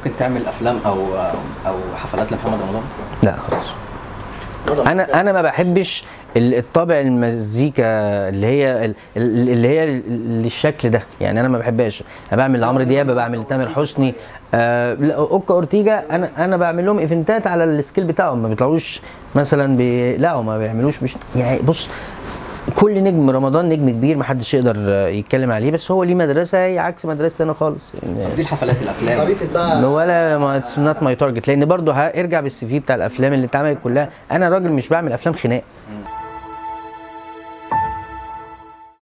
ممكن تعمل افلام او او حفلات لمحمد رمضان لا خالص انا انا ما بحبش ال- الطابع المزيكا اللي هي ال- ال- اللي هي ال- الشكل ده يعني انا ما بحبهاش انا بعمل لعمرو دياب بعمل لتامر حسني آه لا، اوكا اورتيجا انا انا بعمل لهم ايفنتات على السكيل بتاعهم ما بيطلعوش مثلا بي لا هم ما بيعملوش مش يعني بص كل نجم رمضان نجم كبير ما حدش يقدر آه، يتكلم عليه بس هو ليه مدرسه هي عكس مدرستي انا خالص يعني دي الحفلات الافلام خريطه بقى ولا ما اتس نوت ماي تارجت لان برضه هرجع بالسي في بتاع الافلام اللي اتعملت كلها انا راجل مش بعمل افلام خناق